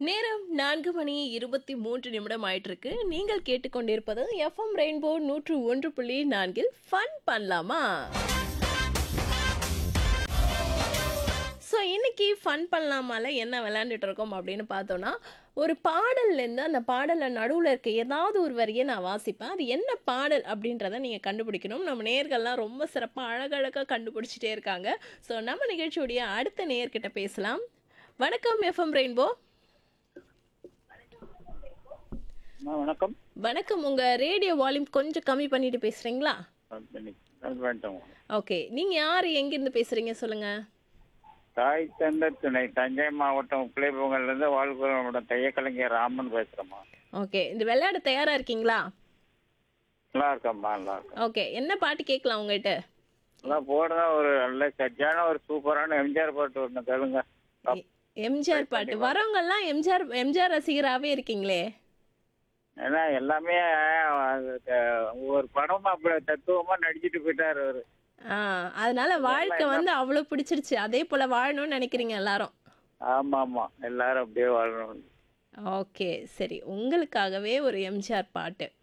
நேரம் நான்கு மணி இருபத்தி மூன்று நிமிடம் ஆயிட்டிருக்கு நீங்கள் கேட்டுக்கொண்டிருப்பது எஃப்எம் ரெயின்போ நூற்று ஒன்று புள்ளி நான்கில் ஃபன் பண்ணலாமா ஸோ இன்னைக்கு ஃபன் பண்ணலாமால என்ன விளையாண்டுட்டு இருக்கோம் அப்படின்னு பார்த்தோன்னா ஒரு பாடல்லேருந்து அந்த பாடலில் நடுவில் இருக்க ஏதாவது ஒரு வரியை நான் வாசிப்பேன் அது என்ன பாடல் அப்படின்றத நீங்கள் கண்டுபிடிக்கணும் நம்ம நேர்கள்லாம் ரொம்ப சிறப்பாக அழகழகாக கண்டுபிடிச்சிட்டே இருக்காங்க ஸோ நம்ம நிகழ்ச்சியுடைய அடுத்த நேர்கிட்ட பேசலாம் வணக்கம் எஃப்எம் ரெயின்போ அம்மா, வணக்கம் வணக்கம் உங்கள் ரேடியோ வால்யூம் கொஞ்சம் கம்மி பண்ணிட்டு பேசுகிறீங்களா வேண்டாம் ஓகே நீங்கள் யார் எங்கேருந்து பேசுகிறீங்க சொல்லுங்கள் தாய் தந்த துணை தஞ்சை மாவட்டம் பிள்ளைபுங்கள்லேருந்து வாழ்குறோட தையக்கலைஞர் ராமன் பேசுகிறேம்மா ஓகே இந்த விளையாட தயாராக இருக்கீங்களா நல்லா இருக்கம்மா நல்லா இருக்கும் ஓகே என்ன பாட்டு கேட்கலாம் உங்கள்கிட்ட நல்லா போடுறதா ஒரு நல்ல சஜ்ஜான ஒரு சூப்பரான எம்ஜிஆர் பாட்டு ஒன்று கேளுங்க எ- எம்ஜிஆர் பாட்டு வரவங்கெல்லாம் எம்ஜிஆர் எம்ஜிஆர் ரசிகராகவே இருக்கீங்களே ஏன்னா எல்லாமே அது, அஹ், ஒவ்வொரு படமும் அப்படி தத்துவமா நடிச்சிட்டு போயிட்டாரு அவரு ஆ அதனால வாழ்க்கை வந்து அவ்வளோ பிடிச்சிருச்சு அதே போல் வாழணும்னு நினைக்கிறீங்க எல்லாரும் ஆமா ஆமா எல்லாரும் அப்படியே வாழணும் ஓகே சரி உங்களுக்காகவே ஒரு எம்ஜிஆர் பாட்டு